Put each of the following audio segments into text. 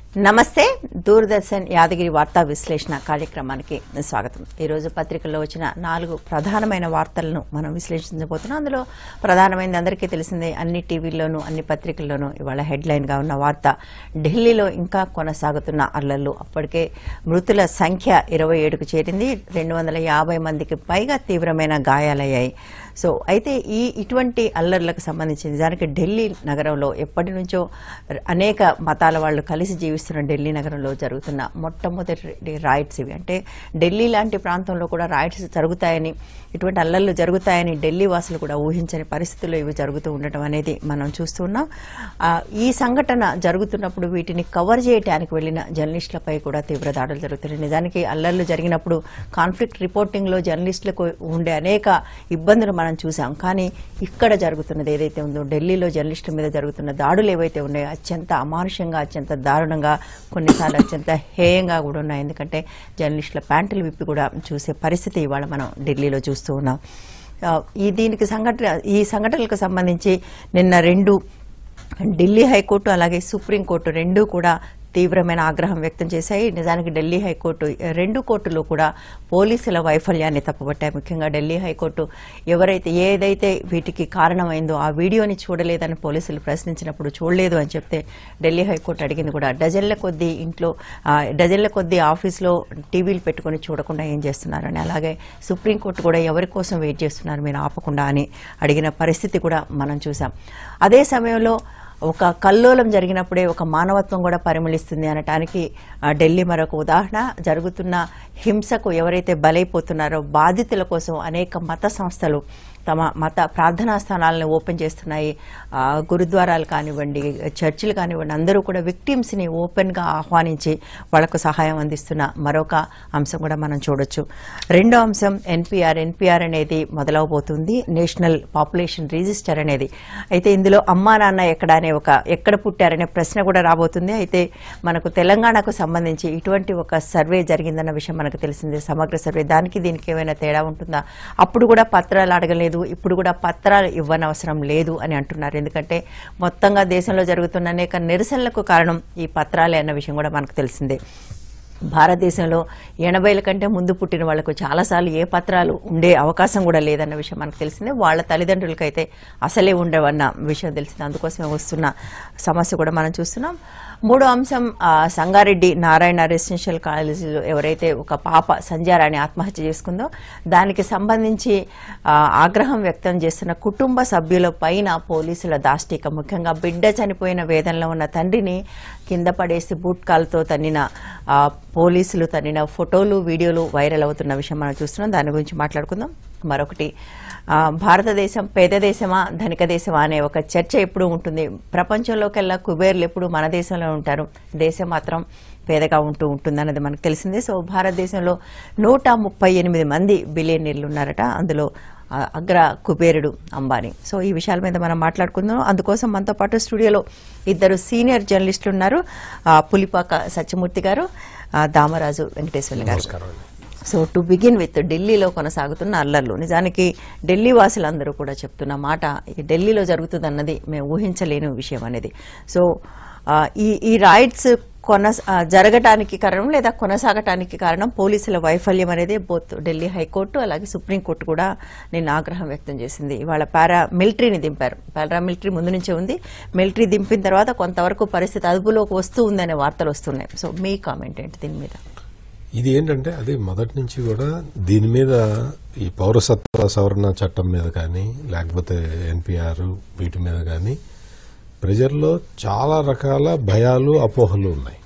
నమస్తే దూరదర్శన్ యాదగిరి వార్తా విశ్లేషణ కార్యక్రమానికి స్వాగతం ఈరోజు పత్రికల్లో వచ్చిన నాలుగు ప్రధానమైన వార్తలను మనం విశ్లేషించబోతున్నాం అందులో ప్రధానమైనది అందరికీ తెలిసిందే అన్ని టీవీల్లోనూ అన్ని పత్రికల్లోనూ ఇవాళ హెడ్లైన్గా ఉన్న వార్త ఢిల్లీలో ఇంకా కొనసాగుతున్న అల్లర్లు అప్పటికే మృతుల సంఖ్య ఇరవై ఏడుకు చేరింది రెండు వందల యాభై మందికి పైగా తీవ్రమైన గాయాలయ్యాయి సో అయితే ఈ ఇటువంటి అల్లర్లకు సంబంధించి నిజానికి ఢిల్లీ నగరంలో ఎప్పటి నుంచో అనేక మతాల వాళ్ళు కలిసి జీవిస్తున్న ఢిల్లీ నగరంలో జరుగుతున్న మొట్టమొదటి రాయిట్స్ ఇవి అంటే ఢిల్లీ లాంటి ప్రాంతంలో కూడా రాయిట్స్ జరుగుతాయని ఇటువంటి అల్లర్లు జరుగుతాయని ఢిల్లీ వాసులు కూడా ఊహించని పరిస్థితుల్లో ఇవి జరుగుతూ ఉండటం అనేది మనం చూస్తూ ఉన్నాం ఆ, ఈ సంఘటన జరుగుతున్నప్పుడు వీటిని కవర్ చేయడానికి వెళ్లిన జర్నలిస్టులపై కూడా తీవ్ర దాడులు జరుగుతున్నాయి నిజానికి అల్లర్లు జరిగినప్పుడు కాన్ఫ్లిక్ట్ రిపోర్టింగ్లో జర్నలిస్టులకు ఉండే అనేక ఇబ్బందులు మనం చూసాం కానీ ఇక్కడ జరుగుతున్నది ఏదైతే ఉందో ఢిల్లీలో జర్నలిస్టుల మీద జరుగుతున్న దాడులు ఏవైతే ఉన్నాయో అత్యంత అమానుషంగా అత్యంత దారుణంగా కొన్నిసార్లు అత్యంత హేయంగా కూడా ఉన్నాయి ఎందుకంటే జర్నలిస్టుల ప్యాంటులు విప్పి కూడా చూసే పరిస్థితి ఇవాళ మనం ఢిల్లీలో చూస్తూ ఉన్నాం ఆ, ఈ దీనికి సంఘటన ఈ సంఘటనలకు సంబంధించి నిన్న రెండు ఢిల్లీ హైకోర్టు అలాగే సుప్రీంకోర్టు రెండూ కూడా తీవ్రమైన ఆగ్రహం వ్యక్తం చేశాయి నిజానికి ఢిల్లీ హైకోర్టు రెండు కోర్టులు కూడా పోలీసుల వైఫల్యాన్ని తప్పుపట్టాయి ముఖ్యంగా ఢిల్లీ హైకోర్టు ఎవరైతే ఏదైతే వీటికి కారణమైందో ఆ వీడియోని చూడలేదని పోలీసులు ప్రశ్నించినప్పుడు చూడలేదు అని చెప్తే ఢిల్లీ హైకోర్టు అడిగింది కూడా డజన్ల కొద్దీ ఇంట్లో ఆ, డజన్ల కొద్దీ ఆఫీస్లో టీవీలు పెట్టుకొని చూడకుండా ఏం చేస్తున్నారని అలాగే సుప్రీంకోర్టు కూడా ఎవరి కోసం వెయిట్ చేస్తున్నారు మీరు ఆపకుండా అని అడిగిన పరిస్థితి కూడా మనం చూసాం అదే సమయంలో ఒక కల్లోలం జరిగినప్పుడే ఒక మానవత్వం కూడా పరిమళిస్తుంది అనటానికి ఆ, ఢిల్లీ మరొక ఉదాహరణ జరుగుతున్న హింసకు ఎవరైతే బలైపోతున్నారో బాధితుల కోసం అనేక మత సంస్థలు తమ మత ప్రార్థనా స్థానాలను ఓపెన్ చేస్తున్నాయి ఆ, గురుద్వారాలు కానివ్వండి చర్చిలు కానివ్వండి అందరూ కూడా విక్టిమ్స్ని ఓపెన్గా ఆహ్వానించి వాళ్లకు సహాయం అందిస్తున్న మరొక అంశం కూడా మనం చూడొచ్చు రెండో అంశం ఎన్పిఆర్ ఎన్పిఆర్ అనేది మొదలవబోతుంది నేషనల్ పాపులేషన్ రిజిస్టర్ అనేది అయితే ఇందులో అమ్మా నాన్న ఎక్కడ అనే ఒక ఎక్కడ పుట్టారనే ప్రశ్న కూడా రాబోతుంది అయితే మనకు తెలంగాణకు సంబంధించి ఇటువంటి ఒక సర్వే జరిగిందన్న విషయం మనకు తెలిసిందే సమగ్ర సర్వే దానికి దీనికి ఏమైనా తేడా ఉంటుందా అప్పుడు కూడా పత్రాలు అడగలేదు ఇప్పుడు కూడా పత్రాలు ఇవ్వనవసరం లేదు అని అంటున్నారు ఎందుకంటే మొత్తంగా దేశంలో జరుగుతున్న అనేక నిరసనలకు కారణం ఈ పత్రాలే అన్న విషయం కూడా మనకు తెలిసిందే భారతదేశంలో ఎనభైల కంటే ముందు పుట్టిన వాళ్లకు చాలాసార్లు ఏ పత్రాలు ఉండే అవకాశం కూడా లేదన్న విషయం మనకు తెలిసిందే వాళ్ళ తల్లిదండ్రులకైతే అసలే ఉండవన్న విషయం తెలిసింది అందుకోసమే వస్తున్న సమస్య కూడా మనం చూస్తున్నాం మూడో అంశం ఆ, సంగారెడ్డి నారాయణ రెసిడెన్షియల్ కాలేజీలో ఎవరైతే ఒక పాప సంధ్యారాణి ఆత్మహత్య చేసుకుందో దానికి సంబంధించి ఆ, ఆగ్రహం వ్యక్తం చేస్తున్న కుటుంబ సభ్యుల పైన పోలీసుల దాష్టిక ముఖ్యంగా బిడ్డ చనిపోయిన వేదనలో ఉన్న తండ్రిని కింద పడేసి బూట్ కాల్తో తన్నిన ఆ, పోలీసులు తన్నిన ఫోటోలు వీడియోలు వైరల్ అవుతున్న విషయం మనం చూస్తున్నాం దాని గురించి మాట్లాడుకుందాం మరొకటి ఆ, భారతదేశం పేద దేశమా ధనిక దేశమా అనే ఒక చర్చ ఎప్పుడు ఉంటుంది ప్రపంచంలోకెల్లా కుబేర్లు ఎప్పుడు మన దేశంలో ఉంటారు దేశం మాత్రం పేదగా ఉంటూ ఉంటుందన్నది మనకు తెలిసిందే సో భారతదేశంలో నూట ముప్పై ఎనిమిది మంది బిలియనీర్లు ఉన్నారట అందులో ఆ, అగ్ర కుబేరుడు అంబానీ సో ఈ విషయాల మీద మనం మాట్లాడుకుందాం అందుకోసం మనతో పాటు స్టూడియోలో ఇద్దరు సీనియర్ జర్నలిస్టులు ఉన్నారు ఆ, పులిపాక సత్యమూర్తి గారు ఆ, దామరాజు వెంకటేశ్వర్లు గారు సో టు బిగిన్ విత్ ఢిల్లీలో కొనసాగుతున్న అల్లర్లు నిజానికి ఢిల్లీ వాసులందరూ కూడా చెప్తున్న మాట ఈ ఢిల్లీలో జరుగుతుందన్నది మేము ఊహించలేని విషయం అనేది సో ఆ, ఈ ఈ రైట్స్ కొన ఆ, జరగటానికి కారణం లేదా కొనసాగటానికి కారణం పోలీసుల వైఫల్యం అనేది బోత్ ఢిల్లీ హైకోర్టు అలాగే సుప్రీంకోర్టు కూడా నిన్న ఆగ్రహం వ్యక్తం చేసింది ఇవాళ పారా మిలిటరీని దింపారు పారా మిలిటరీ ముందు నుంచే ఉంది మిలిటరీ దింపిన తర్వాత కొంతవరకు పరిస్థితి అదుపులోకి వస్తూ ఉందనే వార్తలు వస్తున్నాయి సో మీ కామెంట్ ఏంటి దీని మీద ఇది ఏంటంటే అదే మొదటి నుంచి కూడా దీని మీద ఈ పౌరసత్వ సవరణ చట్టం మీద కానీ లేకపోతే ఎన్పిఆర్ వీటి మీద కానీ ప్రజల్లో చాలా రకాల భయాలు అపోహలు ఉన్నాయి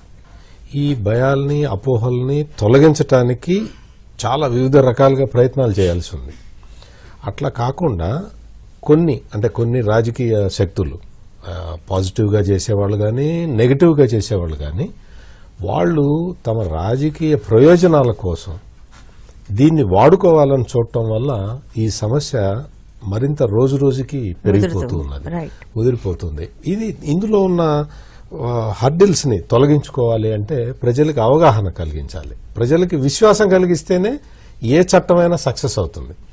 ఈ భయాల్ని అపోహల్ని తొలగించటానికి చాలా వివిధ రకాలుగా ప్రయత్నాలు చేయాల్సి ఉంది అట్లా కాకుండా కొన్ని అంటే కొన్ని రాజకీయ శక్తులు ఆ, పాజిటివ్గా చేసేవాళ్ళు కానీ నెగిటివ్గా చేసేవాళ్ళు కానీ వాళ్ళు తమ రాజకీయ ప్రయోజనాల కోసం దీన్ని వాడుకోవాలని చూడటం వల్ల ఈ సమస్య మరింత రోజు రోజుకి పెరిగిపోతూ ఉన్నది Right. ముదిరిపోతుంది ఇది ఇందులో ఉన్న హర్డిల్స్ ని తొలగించుకోవాలి అంటే ప్రజలకు అవగాహన కలిగించాలి ప్రజలకి విశ్వాసం కలిగిస్తేనే ఏ చట్టమైనా సక్సెస్ అవుతుంది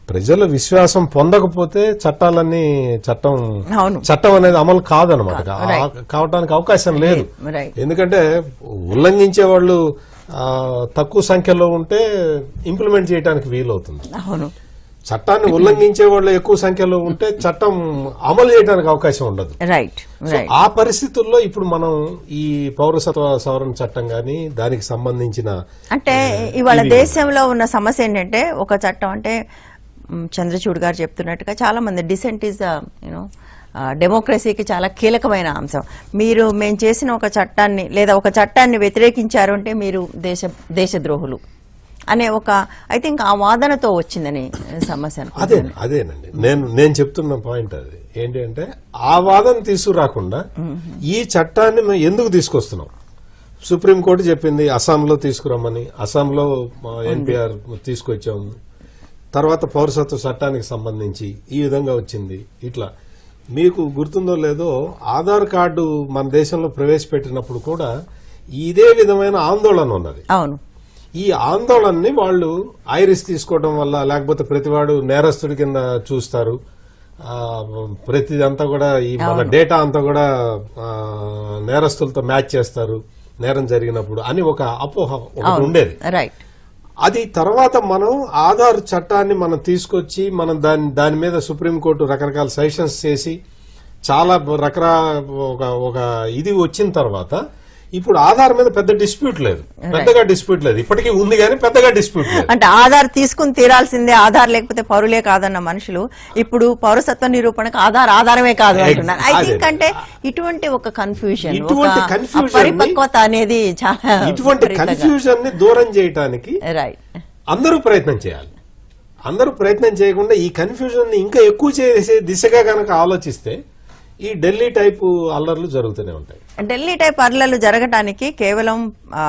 ప్రజల విశ్వాసం పొందకపోతే చట్టాలన్నీ చట్టం అవును చట్టం అనేది అమలు కాదనమాట ఆ- కావడానికి అవకాశం లేదు రైట్ ఎందుకంటే ఉల్లంఘించే వాళ్ళు ఆ, తక్కువ సంఖ్యలో ఉంటే ఇంప్లిమెంట్ చేయడానికి వీలవుతుంది అవును చట్టాన్ని ఉల్లంఘించే వాళ్ళు ఎక్కువ సంఖ్యలో ఉంటే చట్టం అమలు చేయడానికి అవకాశం ఉండదు రైట్ రైట్ ఆ పరిస్థితుల్లో ఇప్పుడు మనం ఈ పౌరసత్వ సవరణ చట్టం గాని దానికి సంబంధించిన అంటే ఇవాళ దేశంలో ఉన్న సమస్య ఏంటంటే ఒక చట్టం అంటే మ్, చంద్రచూడ్ గారు చెప్తున్నట్టుగా చాలా మంది డిసెంట్ ఈజ్ యూనో డెమోక్రసీకి చాలా కీలకమైన అంశం మీరు మేము చేసిన ఒక చట్టాన్ని లేదా ఒక చట్టాన్ని వ్యతిరేకించారు అంటే మీరు దేశ దేశద్రోహులు అనే ఒక ఐ థింక్ ఆ వాదనతో వచ్చిందని సమస్య అదే అనుకుంటున్నాను అదేనండి నేను నేను చెప్తున్న పాయింట్ అది ఏంటి అంటే ఆ వాదన తీసుకురాకుండా ఈ చట్టాన్ని మేము ఎందుకు తీసుకొస్తున్నాం సుప్రీంకోర్టు చెప్పింది అస్సాంలో తీసుకురమ్మని అస్సాంలో ఎన్పిఆర్ తీసుకొచ్చాము తర్వాత పౌరసత్వ చట్టానికి సంబంధించి ఈ విధంగా వచ్చింది ఇట్లా మీకు గుర్తుందో లేదో ఆధార్ కార్డు మన దేశంలో ప్రవేశపెట్టినప్పుడు కూడా ఇదే విధమైన ఆందోళన ఉన్నది అవును ఈ ఆందోళనని వాళ్ళు ఐరిస్ తీసుకోవడం వల్ల లేకపోతే ప్రతివాడు నేరస్తుడి కింద చూస్తారు ఆ, ప్రతిదంతా కూడా ఈ మన డేటా అంతా కూడా ఆ, నేరస్తులతో మ్యాచ్ చేస్తారు నేరం జరిగినప్పుడు అని ఒక అపోహ ఒకటి ఉండేది రైట్ అది తర్వాత మనం ఆధార్ చట్టాన్ని మనం తీసుకొచ్చి మనం దాని దాని మీద సుప్రీంకోర్టు రకరకాల సజెషన్స్ చేసి చాలా రకరా ఒక ఒక ఇది వచ్చిన తర్వాత ఇప్పుడు ఆధార్ మీద పెద్ద డిస్ప్యూట్ లేదు పెద్దగా డిస్ప్యూట్ లేదు ఇప్పటికీ ఉంది కానీ పెద్దగా డిస్ప్యూట్ లేదు అంటే ఆధార్ తీసుకుని తీరాల్సిందే ఆధార్ లేకపోతే పౌరులే కాదన్న మనుషులు ఇప్పుడు పౌరసత్వ నిరూపణకు ఆధార్ ఆధారమే కాదు అంటున్నారు ఐ అదే. థింక్ అంటే ఇటువంటి ఒక కన్ఫ్యూజన్ ఇటువంటి confusion ని- పరిపక్వత అనేది చాలా ఇటువంటి కన్ఫ్యూజన్ ని దూరం చేయడానికి రైట్ అందరూ ప్రయత్నం చేయాలి అందరూ ప్రయత్నం చేయకుండా ఈ కన్ఫ్యూజన్ ని ఇంకా ఎక్కువ చేసే దిశగా కనుక ఆలోచిస్తే ఈ ఢిల్లీ టైపు అల్లర్లు జరుగుతూనే ఉంటాయి ఢిల్లీ టైప్ అర్లలు జరగటానికి కేవలం ఆ,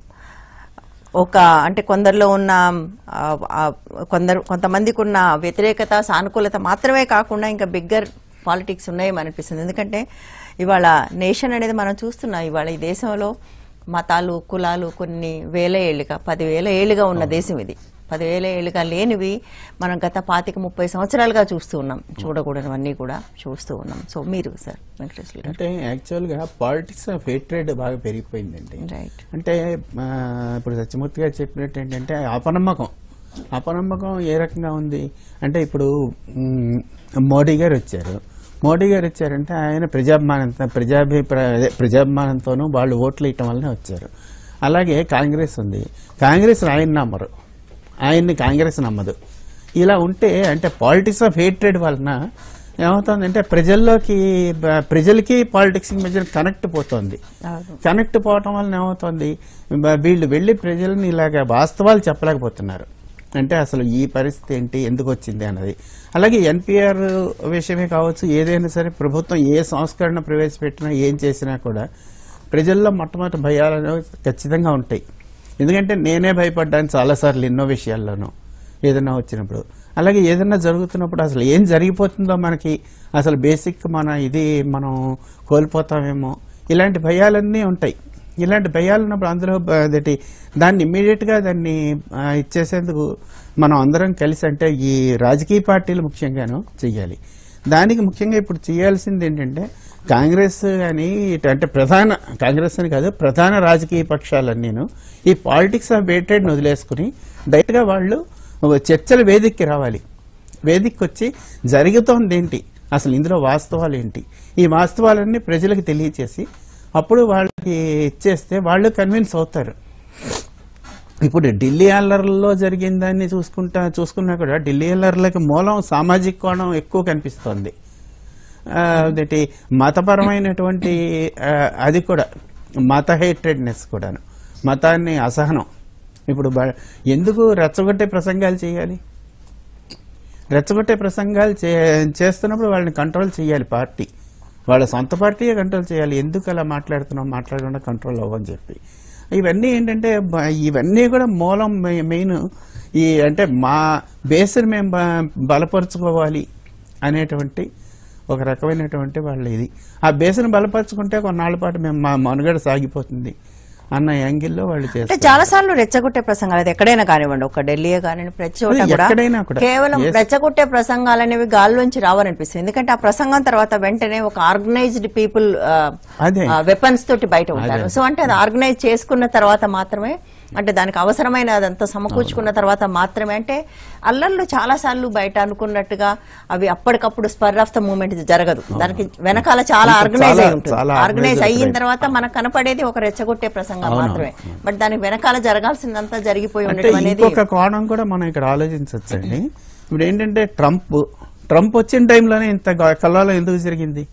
ఒక అంటే కొందరిలో ఉన్న ఆ, ఆ, కొందరు కొంతమందికి ఉన్న వ్యతిరేకత సానుకూలత మాత్రమే కాకుండా ఇంకా బిగ్గర్ పాలిటిక్స్ ఉన్నాయేమో అనిపిస్తుంది ఎందుకంటే ఇవాళ నేషన్ అనేది మనం చూస్తున్నాం ఇవాళ ఈ దేశంలో మతాలు కులాలు కొన్ని వేల ఏళ్ళుగా పదివేల ఏళ్ళుగా ఉన్న దేశం ఇది పదివేల ఏళ్ళుగా లేనివి మనం గత పాతిక ముప్పై సంవత్సరాలుగా చూస్తూ ఉన్నాం చూడకూడనివన్నీ కూడా చూస్తూ ఉన్నాం సో మీరు సార్ వెంకటేశ్వర గారు అంటే యాక్చువల్గా పాలిటిక్స్ ఆఫ్ హేట్రెడ్ బాగా పెరిగిపోయిందండి రైట్ అంటే ఆ, ఇప్పుడు సత్యమూర్తి గారు చెప్పినట్టు ఏంటంటే అపనమ్మకం అపనమ్మకం ఏ రకంగా ఉంది అంటే ఇప్పుడు మ్, మోడీ గారు వచ్చారు మోడీ గారు వచ్చారంటే ఆయన ప్రజాభిమానంతో ప్రజాభిప్రాయ అదే, ప్రజాభిమానంతోనూ వాళ్ళు ఓట్లు ఇవ్వటం వల్లనే వచ్చారు అలాగే కాంగ్రెస్ ఉంది కాంగ్రెస్ ఆయన నమ్మరు ఆయన్ని కాంగ్రెస్ నమ్మదు ఇలా ఉంటే అంటే పాలిటిక్స్ ఆఫ్ హేట్రెడ్ వలన ఏమవుతుందంటే ప్రజల్లోకి బ- ప్రజలకి పాలిటిక్స్ మధ్య కనెక్ట్ పోతుంది అవును. కనెక్ట్ పోవటం వలన ఏమవుతుంది బ- వీళ్ళు వెళ్ళి ప్రజల్ని ఇలాగ వాస్తవాలు చెప్పలేకపోతున్నారు అంటే అసలు ఈ పరిస్థితి ఏంటి ఎందుకు వచ్చింది అన్నది అలాగే ఎన్పిఆర్ విషయమే కావచ్చు ఏదైనా సరే ప్రభుత్వం ఏ సంస్కరణ ప్రవేశపెట్టినా ఏం చేసినా కూడా ప్రజల్లో మొట్టమొదటి భయాలు అనేవి ఖచ్చితంగా ఉంటాయి ఎందుకంటే నేనే భయపడ్డాను చాలాసార్లు ఎన్నో విషయాల్లోనూ ఏదైనా వచ్చినప్పుడు అలాగే ఏదైనా జరుగుతున్నప్పుడు అసలు ఏం జరిగిపోతుందో మనకి అసలు బేసిక్ మన ఇది మనం కోల్పోతామేమో ఇలాంటి భయాలన్నీ ఉంటాయి ఇలాంటి భయాలు ఉన్నప్పుడు అందులో బ- అదేంటి దాన్ని ఇమ్మీడియట్గా దాన్ని ఆ, ఇచ్చేసేందుకు మనం అందరం కలిసి అంటే ఈ రాజకీయ పార్టీలు ముఖ్యంగాను చెయ్యాలి దానికి ముఖ్యంగా ఇప్పుడు చేయాల్సింది ఏంటంటే కాంగ్రెస్ కానీ ఇటు అంటే ప్రధాన కాంగ్రెస్ అని కాదు ప్రధాన రాజకీయ పక్షాలన్నీను ఈ పాలిటిక్స్ ఆఫ్ బేటెడ్ని వదిలేసుకుని డైరెక్ట్గా వాళ్ళు చర్చల వేదికకి రావాలి వేదికకి వచ్చి జరుగుతోంది ఏంటి అసలు ఇందులో వాస్తవాలు ఏంటి ఈ వాస్తవాలన్నీ ప్రజలకు తెలియచేసి అప్పుడు వాళ్ళకి ఇచ్చేస్తే వాళ్ళు కన్విన్స్ అవుతారు ఇప్పుడు ఢిల్లీ అల్లర్లలో జరిగిన దాన్ని చూసుకుంటా చూసుకున్నా కూడా ఢిల్లీ అల్లర్లకి మూలం సామాజిక కోణం ఎక్కువ కనిపిస్తోంది ఆ, అదేంటి మతపరమైనటువంటి ఆ, అది కూడా మత హేట్రెడ్నెస్ కూడాను మతాన్ని అసహనం ఇప్పుడు బ- ఎందుకు రెచ్చగొట్టే ప్రసంగాలు చేయాలి రెచ్చగొట్టే ప్రసంగాలు చే చేస్తున్నప్పుడు వాళ్ళని కంట్రోల్ చేయాలి పార్టీ వాళ్ళ సొంత పార్టీయే కంట్రోల్ చేయాలి ఎందుకు అలా మాట్లాడుతున్నాం మాట్లాడకుండా కంట్రోల్ అవ్వని చెప్పి ఇవన్నీ ఏంటంటే బ- ఇవన్నీ కూడా మూలం మె- మెయిన్ ఈ అంటే మా బేస్ని మేము బ- బలపరుచుకోవాలి అనేటువంటి ఒక రకమైనటువంటి వాళ్ళ ఇది ఆ బేస్ని బలపరుచుకుంటే కొన్నాళ్ళ పాటు మేము మా మనుగడ సాగిపోతుంది అన్న యాంగిల్లో వాళ్ళు అంటే చేస్తారు చాలా సార్లు రెచ్చగొట్టే ప్రసంగాలు అది ఎక్కడైనా కానివ్వండి ఒక ఢిల్లీయే కానివ్వండి ప్రతి చోట అది కూడా ఎక్కడైనా కూడా. కేవలం Yes. రెచ్చగొట్టే ప్రసంగాలు అనేవి గాల్లోంచి రావాలనిపిస్తుంది ఎందుకంటే ఆ ప్రసంగం తర్వాత వెంటనే ఒక ఆర్గనైజ్డ్ పీపుల్ అదే. వెపన్స్ తోటి బయట ఉంటారు సో అంటే అది ఆర్గనైజ్ చేసుకున్న తర్వాత మాత్రమే అంటే దానికి అవసరమైన అదంతా సమకూర్చుకున్న తర్వాత మాత్రమే అంటే అల్లర్లు చాలా సార్లు బయట అనుకున్నట్టుగా అవి అప్పటికప్పుడు స్పర్ ఆఫ్ ద మూమెంట్ జరగదు దానికి వెనకాల చాలా ఇంకా ఆర్గనైజ్ చాలా- అయి ఉంటుంది చాలా ఆర్గనైజ్ organized అయిన right. తర్వాత మనకు కనపడేది ఒక రెచ్చగొట్టే ప్రసంగం అవును. మాత్రమే బట్ దానికి వెనకాల జరగాల్సిందంతా జరిగిపోయి అంటే ఉండటం అనేది ఇంకొక కోణం కూడా మనం ఇక్కడ ఆలోచించవచ్చండి ఇప్పుడు ఏంటంటే ట్రంప్ ట్రంప్ వచ్చిన టైంలోనే ఇంత గ- కల్లాలో ఎందుకు జరిగింది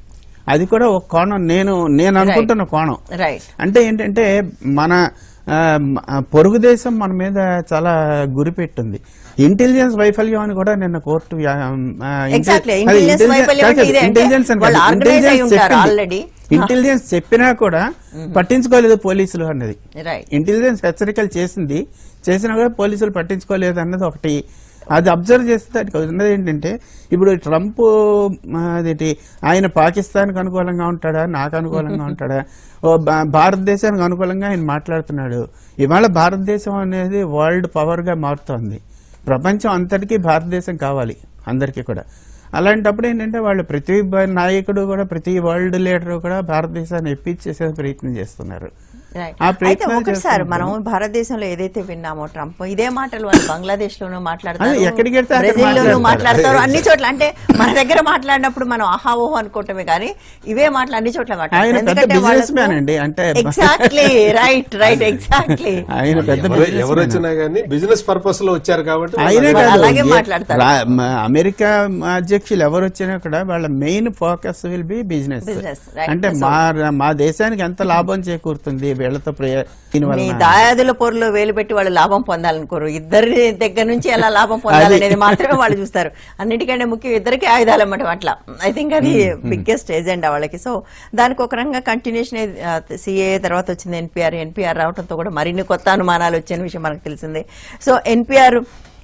అది కూడా ఒక కోణం నేను నేను అనుకుంటున్న కోణం రైట్ అంటే ఏంటంటే మన ఆ, మ- ఆ, పొరుగు దేశం మన మీద చాలా గురిపెట్టుంది ఇంటెలిజెన్స్ వైఫల్యం అని కూడా నిన్న కోర్టు వ్యా- ఆ, ఇంటె- Exactly. అది Intelligence intelligence- వైఫల్యం కాదు, అంటే ఇదే అంటే intelligence అని వాళ్ళు కాదు. organize అయి Intelligence ఉంటారు చెప్పింది. already. ఇంటెలిజెన్స్ చెప్పినా కూడా పట్టించుకోలేదు పోలీసులు అన్నది రైట్ ఇంటెలిజెన్స్ హెచ్చరికలు చేసింది చేసినా కూడా పోలీసులు పట్టించుకోలేదు అన్నది ఒకటి అది అబ్జర్వ్ చేస్తే దానికి ఉన్నది ఏంటంటే ఇప్పుడు ట్రంప్ ఆ, అదేంటి ఆయన పాకిస్తాన్కి అనుకూలంగా ఉంటాడా నాకు అనుకూలంగా ఉంటాడా ఓ భా- భారతదేశానికి అనుకూలంగా ఆయన మాట్లాడుతున్నాడు ఇవాళ భారతదేశం అనేది వరల్డ్ పవర్గా మారుతోంది ప్రపంచం అంతటికీ భారతదేశం కావాలి అందరికీ కూడా అలాంటప్పుడు ఏంటంటే వాళ్ళు ప్రతి బ- నాయకుడు కూడా ప్రతి వరల్డ్ లీడర్ కూడా భారతదేశాన్ని ఎప్పించేసే ప్రయత్నం చేస్తున్నారు రైట్ ఆ అయితే ప్రయత్నాలు ఒకసారి చేస్తున్నారు. మనం భారతదేశంలో ఏదైతే విన్నామో ట్రంప్ ఇదే మాటలు వాళ్ళు బంగ్లాదేశ్ లోనూ మాట్లాడతారు అదే, ఎక్కడికి వెళ్తే అక్కడ బ్రెజిల్లోనూ మాట్లాడతారు. మాట్లాడతారు అన్ని చోట్ల అంటే మన దగ్గర మాట్లాడినప్పుడు మనం ఆహా ఓహో అనుకోవటమే కానీ ఇవే మాటలు అన్ని చోట్ల ఆయన పెద్ద business man అండి, అంటే- ఎగ్జాక్ట్లీ రైట్ రైట్ ఎగ్జాక్ట్లీ ఆయన పెద్ద ఎవరు- businessman. ఎవరు వచ్చినా కానీ బిజినెస్ పర్పస్ లో వచ్చారు కాబట్టి ఆయనే వాళ్ళు కాదు అలాగే ఏ- మాట్లాడతారు. రా- మ- అమెరికా అధ్యక్షులు ఎవరు వచ్చినా కూడా వాళ్ళ main focus will be business Business, right. అంటే మా మా దేశానికి ఎంత లాభం చేకూరుతుంది వీళ్ళతో ప్రయ- మీ దీనివల్ల దాయాదుల పొరలో వేలు పెట్టి వాళ్ళు లాభం పొందాలనుకోరు ఇద్దరి దగ్గర నుంచి ఎలా లాభం పొందాలనేది మాత్రమే వాళ్ళు చూస్తారు అన్నిటికంటే ముఖ్యం ఇద్దరికి ఆయుధాలు అన్నమాట అట్లా ఐ థింక్ అది బిగ్గెస్ట్ ఎజెండా వాళ్ళకి సో దానికి ఒక రంగా కంటిన్యూషన్ సిఏ తర్వాత వచ్చింది ఎన్పిఆర్ ఎన్పిఆర్ రావడంతో కూడా మరిన్ని కొత్త అనుమానాలు వచ్చిన విషయం మనకు తెలిసిందే సో ఎన్పిఆర్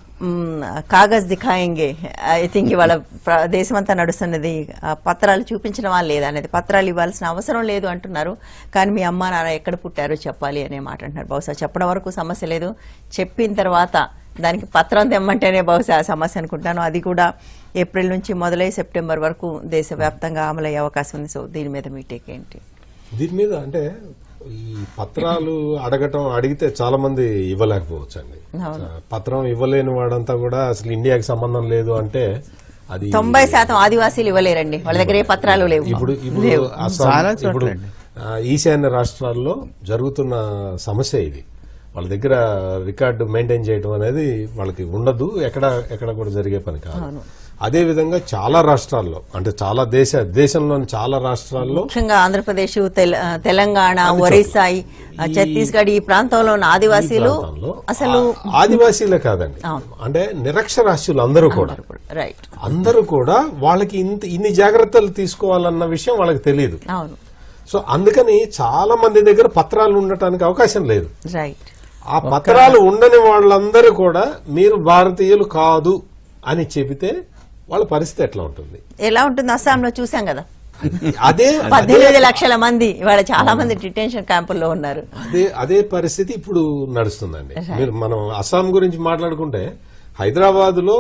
కాగజ్ దిఖాయింగే ఐ థింక్ ఇవాళ ప్ర- దేశమంతా నడుస్తున్నది ఆ, పత్రాలు చూపించడమా లేదా అనేది పత్రాలు ఇవ్వాల్సిన అవసరం లేదు అంటున్నారు కానీ మీ అమ్మ నాన్న ఎక్కడ పుట్టారో చెప్పాలి అనే మాట అంటున్నారు బహుశా చెప్పడం వరకు సమస్య లేదు చెప్పిన తర్వాత దానికి పత్రం తెమ్మంటేనే బహుశా ఆ సమస్య అనుకుంటాను అది కూడా ఏప్రిల్ నుంచి మొదలై సెప్టెంబర్ వరకు దేశవ్యాప్తంగా అమలయ్యే అవకాశం ఉంది సో దీని మీద మీ టేక్ ఏంటి దీని మీద అంటే ఈ పత్రాలు అడగటం అడిగితే చాలా మంది ఇవ్వలేకపోవచ్చు అండి అవును. పత్రం ఇవ్వలేని వాడంతా కూడా అసలు ఇండియాకి సంబంధం లేదు అంటే అది తొంభై శాతం ఆదివాసీలు ఇవ్వలేరండి వాళ్ళ దగ్గర ఏ పత్రాలు లేవు ఇప్పుడు ఇప్పుడు లేవు అస్సాం చాలా ఇప్పుడు చోట్లండి. ఆ, ఈశాన్య రాష్ట్రాల్లో జరుగుతున్న సమస్య ఇది వాళ్ళ దగ్గర రికార్డు మెయింటైన్ చేయడం అనేది వాళ్ళకి ఉండదు ఎక్కడ ఎక్కడ కూడా జరిగే పని కాదు అదే విధంగా చాలా రాష్ట్రాల్లో అంటే చాలా దేశ దేశంలోని చాలా రాష్ట్రాల్లో ముఖ్యంగా ఆంధ్రప్రదేశ్ తెల- తెలంగాణ ఒరిస్సా ఈ, ఆ, ఛత్తీస్గఢ్ ఈ ప్రాంతంలో ఉన్న ఆదివాసీలు ఈ ప్రాంతంలో అసలు ఆ- ఆదివాసీలే కాదండి అంటే నిరక్షరాస్యులు అందరూ కూడా రైట్ అందరూ కూడా వాళ్ళకి ఇంత ఇన్ని జాగ్రత్తలు తీసుకోవాలన్న విషయం వాళ్ళకి తెలియదు అవును సో అందుకని చాలా మంది దగ్గర పత్రాలు ఉండటానికి అవకాశం లేదు రైట్ ఆ పత్రాలు ఉండని వాళ్ళందరూ కూడా మీరు భారతీయులు కాదు అని చెబితే వాళ్ళ పరిస్థితి ఎట్లా ఉంటుంది ఎలా ఉంటుంది అస్సాంలో చూసాం కదా అదే అదే పద్దెనిమిది లక్షల మంది ఇవాళ చాలా మంది డిటెన్షన్ క్యాంపుల్లో ఉన్నారు అదే అదే పరిస్థితి ఇప్పుడు నడుస్తుందండి మీరు మనం అస్సాం గురించి మాట్లాడుకుంటే హైదరాబాద్ లో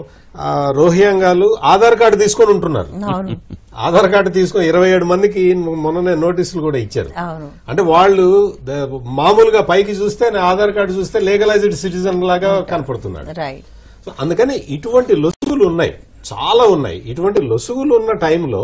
రోహింగాలు ఆధార్ కార్డు తీసుకొని ఉంటున్నారు అవును ఆధార్ కార్డు తీసుకొని ఇరవై ఏడు మందికి మొన్ననే నోటీసులు కూడా ఇచ్చారు అవును అంటే వాళ్ళు ద- మామూలుగా పైకి చూస్తే నా ఆధార్ కార్డు చూస్తే లీగలైజ్డ్ సిటిజన్ లాగా కనపడుతున్నాడు రైట్ సో అందుకని ఇటువంటి లొసుగులు ఉన్నాయి చాలా ఉన్నాయి ఇటువంటి లొసుగులు ఉన్న టైంలో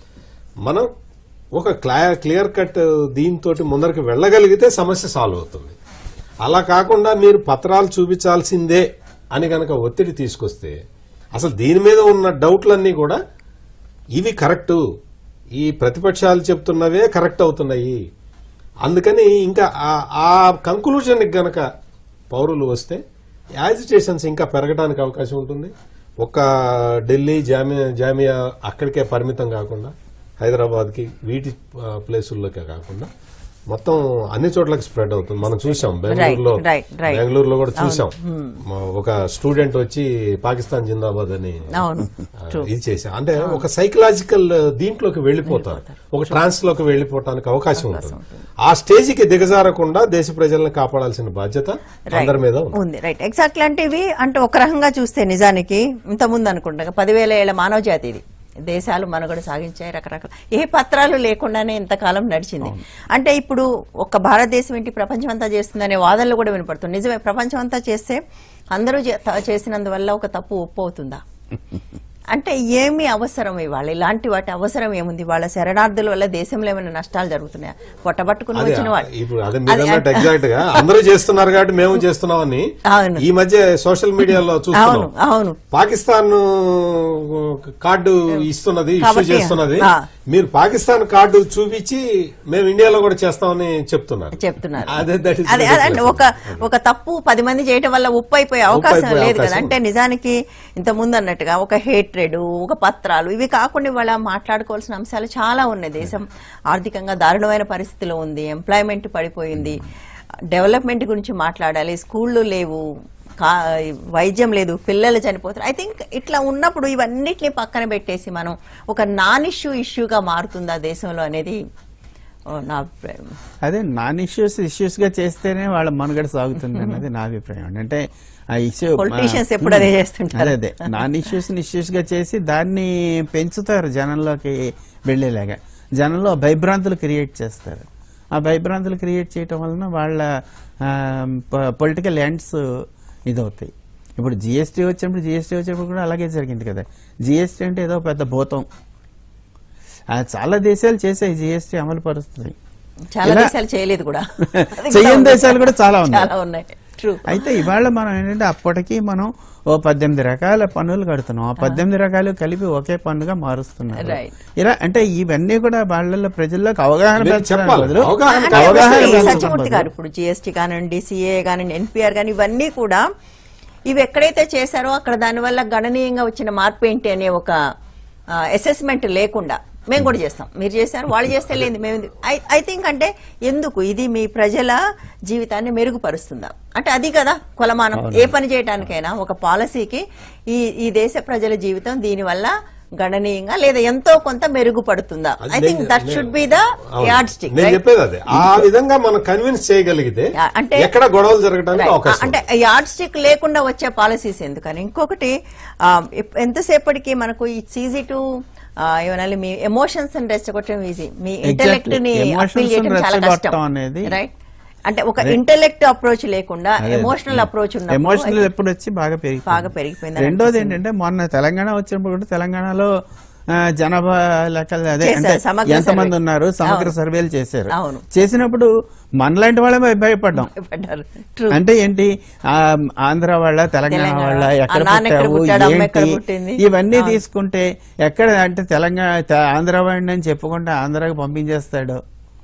మనం ఒక క్లియర్ కట్ దీంతో ముందరికి వెళ్ళగలిగితే సమస్య సాల్వ్ అవుతుంది అలా కాకుండా మీరు పత్రాలు చూపించాల్సిందే అని గనక ఒత్తిడి తీసుకొస్తే అసలు దీని మీద ఉన్న డౌట్లన్నీ కూడా ఇవి కరెక్టు ఈ ప్రతిపక్షాలు చెప్తున్నవే కరెక్ట్ అవుతున్నాయి అందుకని ఇంకా ఆ- ఆ కంక్లూజన్కి గనక పౌరులు వస్తే యాజిటేషన్స్ ఇంకా పెరగడానికి అవకాశం ఉంటుంది ఒక ఢిల్లీ జామియా జామియా అక్కడికే పరిమితం కాకుండా హైదరాబాద్కి వీటి ఆ, ప్లేసుల్లోకే కాకుండా మొత్తం అన్ని చోట్లకి స్ప్రెడ్ అవుతుంది మనం చూసాం బెంగళూరులో right, right. బెంగళూరులో కూడా చూసాం మ- ఒక స్టూడెంట్ వచ్చి పాకిస్తాన్ జిందాబాద్ అని అవును ఆ, ఇది చేశాం అంటే ఒక సైకలాజికల్ దీంట్లోకి వెళ్ళిపోతారు ఒక ట్రాన్స్ లోకి వెళ్ళిపోవటానికి అవకాశం ఉంటుంది ఆ స్టేజ్ కి దిగజారకుండా దేశ ప్రజలను కాపాడాల్సిన బాధ్యత అందరి మీద ఉంది ఉంది రైట్ ఎగ్జాక్ట్లీ అంటే ఇవి అంటే ఒక రకంగా చూస్తే నిజానికి ఇంత ముందు అనుకుంటా పదివేల ఏళ్ల మానవ జాతి ఇది దేశాలు మనుగడ సాగించాయి రకరకాల ఏ పత్రాలు లేకుండానే ఇంతకాలం నడిచింది అంటే ఇప్పుడు ఒక్క భారతదేశం ఏంటి ప్రపంచం అంతా చేస్తుందనే వాదనలు కూడా వినపడుతుంది నిజమే ప్రపంచం అంతా చేస్తే అందరూ చే- త- చేసినందువల్ల ఒక తప్పు ఒప్పు అవుతుందా అంటే ఏమి అవసరం ఇవాళ ఇలాంటి వాటి అవసరం ఏముంది వాళ్ళ శరణార్థుల వల్ల దేశంలో ఏమైనా నష్టాలు జరుగుతున్నాయా పొట్టబట్టుకుని అదే వచ్చిన వాళ్ళు ఇప్పుడు అదే మీరు అన్నట్టు ఎగ్జాక్ట్ గా అందరూ చేస్తున్నారు కాబట్టి మేము చేస్తున్నామని అవును. ఈ మధ్య సోషల్ మీడియాలో అవును చూస్తున్నాం అవును పాకిస్తాన్ కార్డు ఇస్తున్నది ఇష్యూ కాబట్టి, చేస్తున్నది ఆ. మీరు పాకిస్తాన్ కార్డు చూపించి మేము ఇండియాలో కూడా చేస్తామని చెప్తున్నారు చెప్తున్నారు అదే that is అదే ridiculous. అదే ఒక ఒక తప్పు పది మంది చేయటం వల్ల ఉప్పు అయిపోయే అవకాశం అయిపోయే లేదు కదా అవకాశం అంటే నిజానికి ఇంత ముందు అన్నట్టుగా ఒక హేట్రెడ్ ఒక పత్రాలు ఇవి కాకుండా ఇవాళ మాట్లాడుకోవాల్సిన అంశాలు చాలా ఉన్నాయి దేశం ఆర్థికంగా దారుణమైన పరిస్థితిలో ఉంది ఎంప్లాయ్మెంట్ పడిపోయింది డెవలప్మెంట్ గురించి మాట్లాడాలి స్కూళ్ళు లేవు కా- వైద్యం లేదు పిల్లలు చనిపోతారు ఐ థింక్ ఇట్లా ఉన్నప్పుడు ఇవన్నిటిని పక్కన పెట్టేసి మనం ఒక నాన్ ఇష్యూ ఇష్యూగా మారుతుందా దేశంలో అనేది ఓ, నా అభిప్రాయం అదే నాన్ ఇష్యూస్ ఇష్యూస్ గా చేస్తేనే వాళ్ళ మనుగడ సాగుతుంది అన్నది నా అభిప్రాయం అండి. అంటే ఆ ఇష్యూ Politicians ఎప్పుడు అదే చేస్తుంటారు. అదే అదే నాన్ ఇష్యూస్ ఇష్యూస్ గా చేసి దాన్ని పెంచుతారు జనంలోకి వెళ్ళేలాగా జనంలో భయభ్రాంతులు క్రియేట్ చేస్తారు ఆ భయభ్రాంతులు క్రియేట్ చేయటం వలన వాళ్ళ పొలిటికల్ ఎండ్స్ ఇదవుతాయి ఇప్పుడు జిఎస్టీ వచ్చినప్పుడు జిఎస్టీ వచ్చినప్పుడు కూడా అలాగే జరిగింది కదా జిఎస్టీ అంటే ఏదో పెద్ద భూతం ఆ, చాలా దేశాలు చేసాయి జిఎస్టీ అమలు పరుస్తున్నాయి చాలా ఇలా- దేశాలు చేయలేదు కూడా అది చెయ్యని కూడా ఉంది. దేశాలు కూడా చాలా ఉన్నాయి. చాలా ఉన్నాయి ట్రూ అయితే ఇవాళ మనం ఏంటంటే అప్పటికి మనం ఓ పద్దెనిమిది రకాల పన్నులు కడుతున్నాం ఆ పద్దెనిమిది రకాలు కలిపి ఒకే పన్నుగా మారుస్తున్నారు Right. ఇలా అంటే ఇవన్నీ కూడా వాళ్ళలో ప్రజల్లోకి అవగాహన మీరు పెంచడానికి చెప్పాలి. బదులు అవగాహన అంటే అవగాహన అసలు ఈ పెంచడం సత్యమూర్తి బదులు గారు ఇప్పుడు జిఎస్టీ కానివ్వండి సిఏ కానివ్వండి ఎన్పిఆర్ కానీ ఇవన్నీ కూడా ఇవి ఎక్కడైతే చేశారో అక్కడ దానివల్ల గణనీయంగా వచ్చిన మార్పు ఏంటి అనే ఒక అసెస్మెంట్ లేకుండా మేము కూడా చేస్తాం మీరు చేశారు వాళ్ళు చేస్తే లేదు మేము ఐ థింక్ అంటే ఎందుకు ఇది మీ ప్రజల జీవితాన్ని మెరుగుపరుస్తుందా అంటే అది కదా కొలమానం ఏ పని చేయడానికైనా ఒక పాలసీకి ఈ ఈ దేశ ప్రజల జీవితం దీనివల్ల గణనీయంగా లేదా ఎంతో కొంత మెరుగుపడుతుందా అది ఐ థింక్ నేను- దట్ షుడ్ బి ద అవును. యార్డ్ స్టిక్ నేను చెప్పేది అదే ఆ విధంగా మనం కన్విన్స్ చేయగలిగితే యా, అంటే- ఎక్కడ గొడవలు జరగడానికి అవకాశం అంటే యార్డ్ స్టిక్ లేకుండా వచ్చే పాలసీస్ ఎందుకని ఇంకొకటి ఆ, ఎప్- ఎంతసేపటికి మనకు ఇట్స్ ఈజీ టు ఏమనాలి మీ ఎమోషన్స్ అని రెచ్చగొట్టడం ఈజీ మీ Exactly. ఇంటెలెక్ట్ ని Emotions అప్పీల్ చేయడం ని చాలా రెచ్చగొట్టడం కష్టం అనేది- రైట్ అంటే ఒక ఇంటెలెక్ట్ అప్రోచ్ లేకుండా అదే. ఎమోషనల్ అప్రోచ్ ఉన్నప్పుడు ఎమోషనల్ ఎప్పుడు వచ్చి బాగా పెరిగిపోయింది బాగా పెరిగిపోయింది రెండోది ఏంటంటే మొన్న తెలంగాణ వచ్చినప్పుడు కూడా తెలంగాణలో ఆ, జనాభా లెక్కలు అదే చేశారు, అంటే సమగ్ర ఎంతమంది సర్వే. ఉన్నారు సమగ్ర అవును. సర్వేలు చేశారు అవును. చేసినప్పుడు మనలాంటి వాళ్ళే భయ- భయపడ్డాం భయపడ్డారు. True. అంటే ఏంటి ఆ, ఆంధ్ర వాళ్ళ తెలంగాణ తెలంగాణ వాళ్ళ వాళ్ళ. ఎక్కడ ఆ నాన్న ఎక్కడ పుట్టావు పుట్టాడు, అమ్మ ఎక్కడ ఏంటి పుట్టింది? ఇవన్నీ అవును. తీసుకుంటే ఎక్కడ అంటే తెలంగాణ తె- ఆంధ్ర వాడిని అని చెప్పుకుంటే ఆంధ్రాకి పంపించేస్తాడు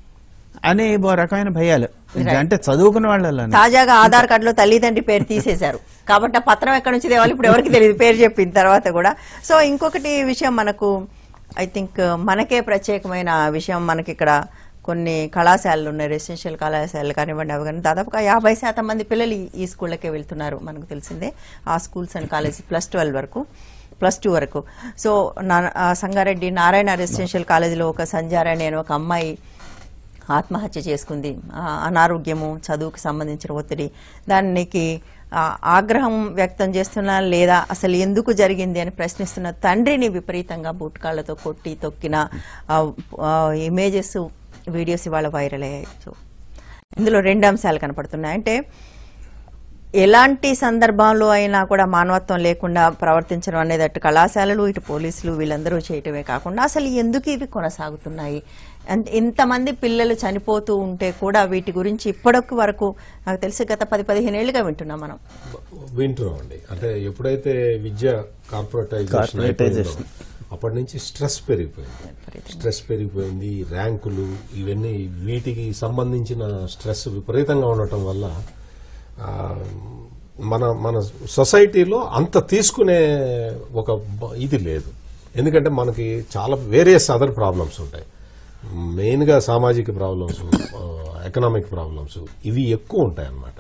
అని ఓ రకమైన భయాలు అంటే చదువుకున్న వాళ్ళలో తాజాగా ఆధార్ కార్డులో తల్లిదండ్రి పేరు తీసేశారు కాబట్టి ఆ పత్రం ఎక్కడి నుంచి తేవాలి ఇప్పుడు ఎవరికి తెలియదు పేరు చెప్పిన తర్వాత కూడా సో ఇంకొకటి విషయం మనకు ఐ థింక్ మనకే ప్రత్యేకమైన విషయం మనకి ఇక్కడ కొన్ని కళాశాలలు ఉన్నాయి రెసిడెన్షియల్ కళాశాలలు కానివ్వండి అవి కానీ దాదాపుగా యాభై శాతం మంది పిల్లలు ఈ- ఈ స్కూళ్ళకే వెళ్తున్నారు మనకు తెలిసిందే ఆ schools and college plus twelve వరకు ప్లస్ టూ వరకు సో నా- ఆ సంగారెడ్డి నారాయణ రెసిడెన్షియల్ కాలేజీలో ఒక సంజారాణి అనే ఒక అమ్మాయి ఆత్మహత్య చేసుకుంది ఆ, అనారోగ్యము చదువుకు సంబంధించిన ఒత్తిడి దానికి ఆ, ఆగ్రహం వ్యక్తం చేస్తున్నా లేదా అసలు ఎందుకు జరిగింది అని ప్రశ్నిస్తున్న తండ్రిని విపరీతంగా బుట్కాళ్లతో కొట్టి తొక్కిన ఇమేజెస్ వీడియోస్ ఇవాళ వైరల్ అయ్యాయి సో ఇందులో రెండు అంశాలు కనపడుతున్నాయి అంటే ఎలాంటి సందర్భంలో అయినా కూడా మానవత్వం లేకుండా ప్రవర్తించడం అనేది అటు కళాశాలలు ఇటు పోలీసులు వీళ్ళందరూ చేయటమే కాకుండా అసలు ఎందుకు ఇవి కొనసాగుతున్నాయి అండ్ ఇంతమంది పిల్లలు చనిపోతూ ఉంటే కూడా వీటి గురించి ఇప్పటికి వరకు నాకు తెలిసి గత పది పదిహేను ఏళ్ళుగా వింటున్నాం మనం వింటున్నాం అండి అంటే ఎప్పుడైతే విద్య కార్పొరేటైజేషన్ Corporatization. అయిపోయిందో, అప్పటి నుంచి స్ట్రెస్ పెరిగిపోయింది స్ట్రెస్ పెరిగిపోయింది ర్యాంకులు ఇవన్నీ వీటికి సంబంధించిన స్ట్రెస్ విపరీతంగా ఉండటం వల్ల ఆ, మన మన సొసైటీలో అంత తీసుకునే ఒక బ- ఇది లేదు ఎందుకంటే మనకి చాలా వేరియస్ అదర్ ప్రాబ్లమ్స్ ఉంటాయి మెయిన్గా సామాజిక ప్రాబ్లమ్స్ ఎకనామిక్ ప్రాబ్లమ్స్ ఇవి ఎక్కువ ఉంటాయి అన్నమాట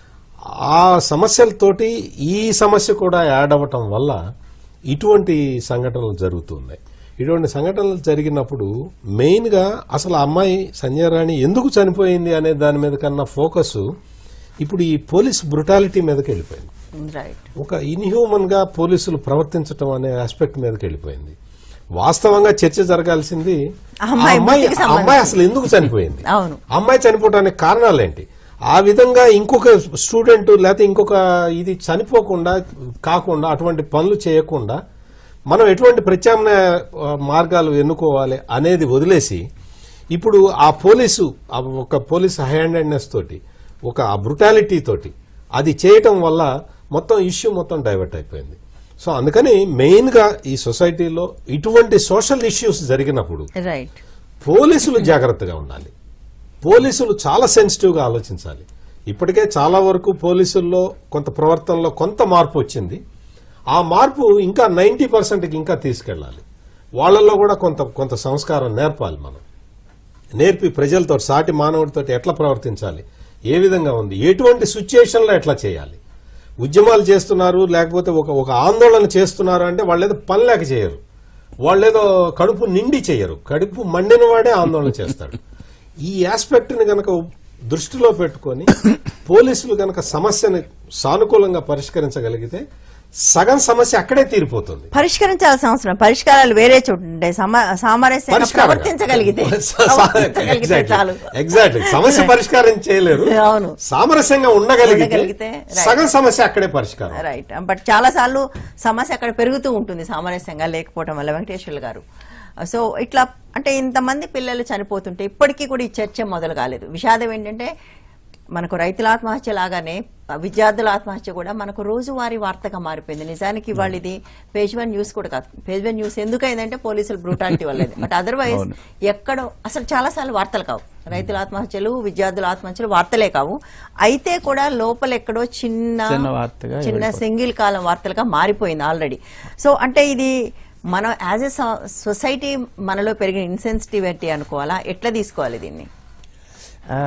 ఆ సమస్యలతోటి ఈ సమస్య కూడా యాడ్ అవ్వటం వల్ల ఇటువంటి సంఘటనలు జరుగుతున్నాయి ఇటువంటి సంఘటనలు జరిగినప్పుడు మెయిన్ గా అసలు ఆ అమ్మాయి సంజయ్ రాణి ఎందుకు చనిపోయింది అనే దాని మీద కన్నా ఫోకస్ ఇప్పుడు ఈ పోలీస్ బ్రుటాలిటీ మీదకి వెళ్ళిపోయింది రైట్ ఒక ఇన్హ్యూమన్ గా పోలీసులు ప్రవర్తించడం అనే ఆస్పెక్ట్ మీదకి వెళ్ళిపోయింది వాస్తవంగా చర్చ జరగాల్సింది ఆ అమ్మాయి ఆ అమ్మాయి మృతికి ఆ అమ్మాయి అసలు ఎందుకు చనిపోయింది అవును ఆ అమ్మాయి చనిపోవడానికి కారణాలు ఏంటి ఆ విధంగా ఇంకొక స్టూడెంట్ లేకపోతే ఇంకొక ఇది చనిపోకుండా కాకుండా అటువంటి పనులు చేయకుండా మనం ఎటువంటి ప్రత్యామ్నాయ ఆ, మార్గాలు ఎన్నుకోవాలి అనేది వదిలేసి ఇప్పుడు ఆ పోలీసు ఆ ఒక పోలీస్ హ్యాండెడ్నెస్ తోటి ఒక బ్రుటాలిటీ తోటి అది చేయటం వల్ల మొత్తం ఇష్యూ మొత్తం డైవర్ట్ అయిపోయింది సో అందుకని మెయిన్ గా ఈ సొసైటీలో ఇటువంటి సోషల్ ఇష్యూస్ జరిగినప్పుడు రైట్ పోలీసులు జాగ్రత్తగా ఉండాలి పోలీసులు చాలా సెన్సిటివ్ గా ఆలోచించాలి ఇప్పటికే చాలా వరకు పోలీసుల్లో కొంత ప్రవర్తనలో కొంత మార్పు వచ్చింది ఆ మార్పు ఇంకా నైన్టీ పర్సెంట్కి ఇంకా తీసుకెళ్ళాలి వాళ్ళల్లో కూడా కొంత కొంత సంస్కారం నేర్పాలి మనం నేర్పి ప్రజలతో సాటి మానవుడితో ఎట్లా ప్రవర్తించాలి ఏ విధంగా ఉంది ఎటువంటి సిచ్యుయేషన్లో ఎట్లా చేయాలి ఉద్యమాలు చేస్తున్నారు లేకపోతే ఒక ఒక ఆందోళన చేస్తున్నారు అంటే వాళ్ళేదో పని లేక చేయరు వాళ్ళేదో కడుపు నిండి చేయరు కడుపు మండిన వాడే ఆందోళన చేస్తాడు ఈ ఆస్పెక్ట్ ని గనక దృష్టిలో పెట్టుకొని పోలీసులు గనక సమస్యని సానుకూలంగా పరిష్కరించగలిగితే సగం సమస్య అక్కడే తీరిపోతుంది పరిష్కరించాల్సిన అవసరం పరిష్కారాలు వేరే చోటు ఉంటాయి సమ- సామరస్యంగా ప్రవర్తించగలిగితే ప్రవర్తించగలిగితే చాలు ఎగ్జాక్ట్లీ సమస్య పరిష్కారం చేయలేరు అవును సామరస్యంగా ఉండగలిగితే ఉండగలిగితే, right. సగం సమస్య అక్కడే పరిష్కారం రైట్ బట్ చాలా సార్లు సమస్య అక్కడ పెరుగుతూ ఉంటుంది సామరస్యంగా లేకపోవడం వల్ల వెంకటేశ్వర్లు గారు సో ఇట్లా అంటే ఇంతమంది పిల్లలు చనిపోతుంటే ఇప్పటికీ కూడా ఈ చర్చ మొదలు కాలేదు విషాదం ఏంటంటే మనకు రైతుల ఆత్మహత్య లాగానే విద్యార్థుల ఆత్మహత్య కూడా మనకు రోజువారీ వార్తగా మారిపోయింది నిజానికి ఇవాళ ఇది పేజ్ వన్ న్యూస్ కూడా కాదు పేజ్ వన్ న్యూస్ ఎందుకైందంటే పోలీసుల బ్రూటాలిటీ వల్లది బట్ అదర్వైజ్ ఎక్కడో అసలు చాలా సార్లు వార్తలు కావు రైతుల ఆత్మహత్యలు విద్యార్థుల ఆత్మహత్యలు వార్తలే కావు అయితే కూడా లోపల ఎక్కడో చిన్న చిన్న వార్తగా చిన్న సింగిల్ కాలం వార్తలుగా మారిపోయింది ఆల్రెడీ సో అంటే ఇది మనం యాజ్ ఎ సొసైటీ మనలో పెరిగిన ఇన్సెన్సిటివిటీ అనుకోవాలా ఎట్లా తీసుకోవాలి దీన్ని ఆ,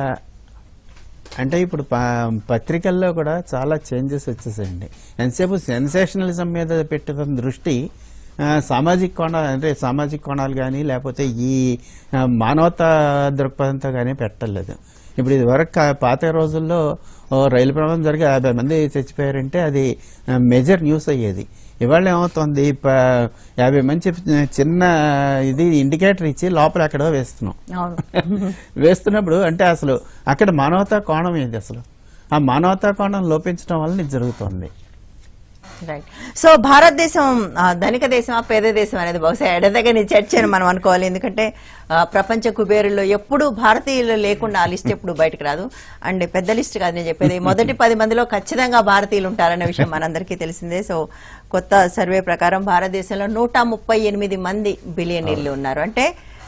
అంటే ఇప్పుడు ప- పత్రికల్లో కూడా చాలా చేంజెస్ వచ్చేసాయండి ఎంతసేపు సెన్సేషనలిజం మీద పెట్టిన దృష్టి ఆ, సామాజిక కోణ అంటే సామాజిక కోణాలు కానీ లేకపోతే ఈ ఆ, మానవతా దృక్పథంతో కానీ పెట్టలేదు ఇప్పుడు ఇది వరకు కా- పాత రోజుల్లో ఓ రైలు ప్రమాదం జరిగి యాభై మంది చచ్చిపోయారంటే అది మేజర్ న్యూస్ అయ్యేది ఇవాళ ఏమవుతుంది ప- యాభై మంది చెప్పి- చిన్న ఇది ఇండికేటర్ ఇచ్చి లోపల ఎక్కడో వేస్తున్నాం అవును వేస్తున్నప్పుడు అంటే అసలు అక్కడ మానవతా కోణం ఏంది అసలు ఆ మానవతా కోణం లోపించడం వల్ల ఇది జరుగుతుంది రైట్ సో భారతదేశం ఆ, ధనిక దేశమా పేద దేశం అనేది బహుశా ఎడదగని చర్చ అని మనం అనుకోవాలి ఎందుకంటే ఆ, ప్రపంచ కుబేరుల్లో ఎప్పుడు భారతీయులు లేకుండా ఆ లిస్ట్ ఎప్పుడు బయటకు రాదు అండ్ పెద్ద లిస్ట్ కాదు నేను చెప్పేది మొదటి పది మందిలో ఖచ్చితంగా భారతీయులు ఉంటారనే విషయం మనందరికీ తెలిసిందే సో కొత్త సర్వే ప్రకారం భారతదేశంలో నూట ముప్పై ఎనిమిది మంది బిలియనీర్లు ఉన్నారు అంటే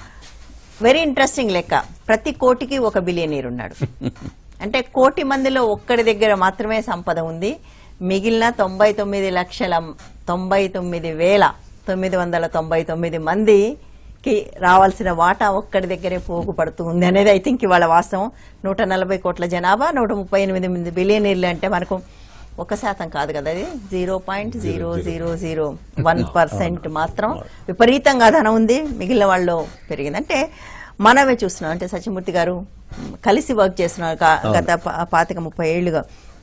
వెరీ ఇంట్రెస్టింగ్ లెక్క ప్రతి కోటికి ఒక బిలియనీర్ ఉన్నాడు అంటే కోటి మందిలో ఒక్కడి దగ్గర మాత్రమే సంపద ఉంది మిగిలిన తొంభై తొమ్మిది లక్షల తొంభై తొమ్మిది వేల తొమ్మిది వందల తొంభై తొమ్మిది మందికి రావాల్సిన వాటా ఒక్కడి దగ్గరే పోగు పడుతూ ఉంది అనేది ఐ థింక్ ఇవాళ వాస్తవం నూట నలభై కోట్ల జనాభా నూట ముప్పై ఎనిమిది మంది బిలియనీర్లు అంటే మనకు ఒక శాతం కాదు కదా అది zero point zero zero zero one percent మాత్రం విపరీతంగా ధనం ఉంది మిగిలిన వాళ్ళు పెరిగింది అంటే మనమే చూస్తున్నాం అంటే సత్యమూర్తి గారు మ్, కలిసి వర్క్ చేస్తున్నారు గా- గత పా- పాతిక ముప్పై ఏళ్లుగా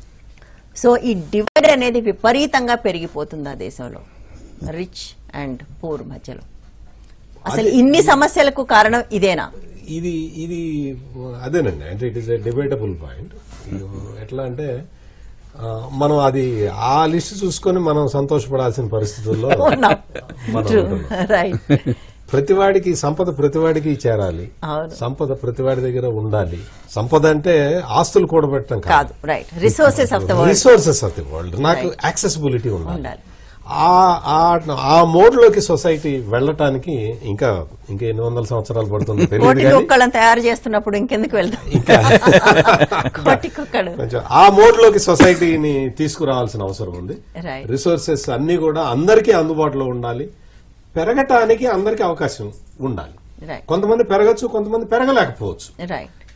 సో ఈ డివైడ్ అనేది విపరీతంగా పెరిగిపోతుంది ఆ దేశంలో రిచ్ అండ్ పూర్ మధ్యలో అసలు ఇన్ని సమస్యలకు కారణం ఇదేనా ఇది ఇది అదేనండి అంటే it is a debatable point ఎట్లా అంటే ఆ, మనం అది ఆ లిస్ట్ చూసుకొని మనం సంతోషపడాల్సిన పరిస్థితుల్లో మనం ఉంటున్నాం. రైట్ ప్రతివాడికి సంపద ప్రతివాడికి చేరాలి అవును సంపద ప్రతివాడి దగ్గర ఉండాలి సంపద అంటే ఆస్తులు కూడబెట్టడం కాదు right resources of the world resources of the world నాకు యాక్సెసిబిలిటీ ఉండాలి ఉండాలి ఆ ఆ- ఆ మోడ్ లోకి సొసైటీ వెళ్ళటానికి ఇంకా ఇంకా ఎన్ని వందల సంవత్సరాలు పడుతుందో తెలియదు కోటి కానీ కుక్కలను తయారు చేస్తున్నప్పుడు ఇంకెందుకు వెళ్తాం కోటి కుక్కడు కొంచెం ఆ మోడ్ లోకి సొసైటీని తీసుకురావాల్సిన అవసరం ఉంది రైట్ రిసోర్సెస్ అన్ని కూడా అందరికీ అందుబాటులో ఉండాలి పెరగటానికి అందరికీ అవకాశం ఉండాలి రైట్ కొంతమంది పెరగచ్చు కొంతమంది పెరగలేకపోవచ్చు రైట్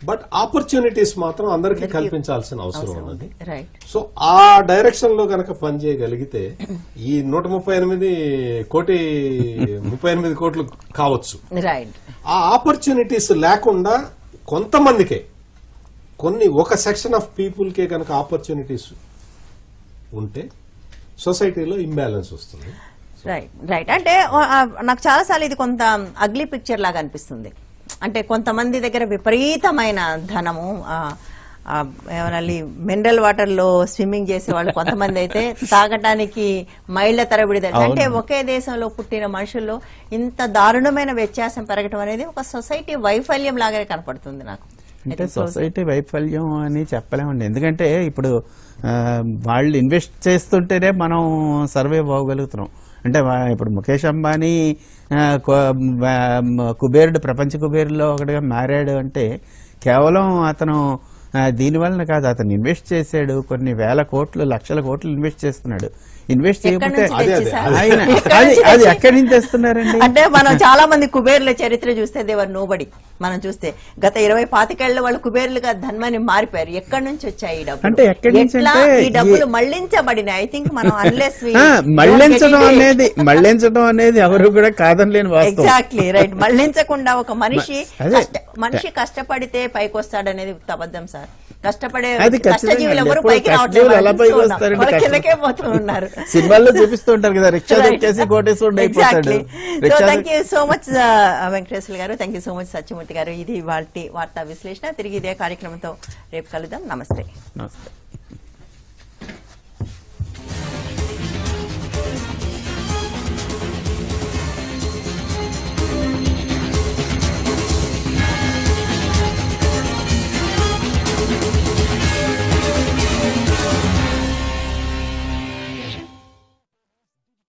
బట్ ఆపర్చునిటీస్ మాత్రం అందరికీ కల్పించాల్సిన అవసరం ఉన్నది రైట్ సో ఆ డైరెక్షన్ లో కనుక పనిచేయగలిగితే ఈ నూట ముప్పై ఎనిమిది కోటి ముప్పై ఎనిమిది కోట్లు కావచ్చు రైట్ ఆ ఆపర్చునిటీస్ లేకుండా కొంతమందికే కొన్ని ఒక సెక్షన్ ఆఫ్ పీపుల్కే కనుక ఆపర్చునిటీస్ ఉంటే సొసైటీలో ఇంబ్యాలెన్స్ వస్తుంది రైట్ రైట్ అంటే ఆ, నాకు చాలాసార్లు ఇది కొంత అగ్లీ పిక్చర్ లాగా అనిపిస్తుంది అంటే కొంతమంది దగ్గర విపరీతమైన ధనము ఆ, ఆ, ఏమనాలి మినరల్ వాటర్ లో స్విమ్మింగ్ చేసే వాళ్ళు కొంతమంది అయితే తాగటానికి మైళ్ళ తరబడి ధర- అంటే ఒకే దేశంలో పుట్టిన మనుషుల్లో ఇంత దారుణమైన వ్యత్యాసం పెరగటం అనేది ఒక సొసైటీ వైఫల్యం లాగానే కనపడుతుంది నాకు అంటే సొసైటీ వైఫల్యం అని చెప్పలేమండి ఎందుకంటే ఇప్పుడు ఆ, వాళ్ళు ఇన్వెస్ట్ చేస్తుంటేనే మనం సర్వే అవ్వగలుగుతున్నాం అంటే వా- ఇప్పుడు ముఖేష్ అంబానీ ఆ, కు- వా- కుబేరుడు ప్రపంచ కుబేరులో ఒకటిగా మారాడు అంటే కేవలం అతను ఆ, దీని వలన కాదు అతను ఇన్వెస్ట్ చేశాడు కొన్ని వేల కోట్లు లక్షల కోట్లు ఇన్వెస్ట్ చేస్తున్నాడు ఇన్వెస్ట్ ఎక్కడి చేయకపోతే నుంచి అదే, అదే, తెచ్చేసారు? ఆయన ఎక్కడి అది నుంచి అది తెచ్చి- ఎక్కడి నుంచి తెస్తున్నారండి అంటే మనం చాలా మంది కుబేర్ల చరిత్ర చూస్తే దేవర్ నోబడి మనం చూస్తే గత ఇరవై పాతికేళ్ల వాళ్ళు కుబేర్లుగా ధన్మని మారిపోయారు ఎక్కడి నుంచి వచ్చాయి ఈ డబ్బులు అంటే ఎక్కడి నుంచి ఎట్లా అంటే ఈ డబ్బులు ఏ- మళ్లించబడినాయి ఐ థింక్ మనం అన్లెస్ ఆ, మళ్లించడం అనేది మళ్లించడం అనేది ఎవరు కూడా కాదనలేని వాస్తవం ఎగ్జాక్ట్లీ రైట్ మళ్లించకుండా ఒక మనిషి అదే. కష్ట- మనిషి కష్టపడితే పైకి వస్తాడనేది అబద్ధం సార్ కష్టపడే అది ఖచ్చితంగా కష్టజీవులు అండి. ఎవరు ఎప్పుడు పైకి రావట్లేదు కష్టజీవులు ఎలా మనం పైకి చూస్తున్నాం. వస్తారండి? వాళ్ళు కష్టం. కిందకే పోతూ ఉన్నారు సినిమాల్లో చూపిస్తూ ఉంటారు కదా రిక్షా ఎక్కేసి కోటేశ్వరుడు అయిపోతాడు so rickshaw thank you so much Venkateswara garu thank you so much Satyamurthy garu ఇది వాళ్ళ వార్తా విశ్లేషణ తిరిగి ఇదే కార్యక్రమంతో రేపు కలుద్దాం నమస్తే నమస్తే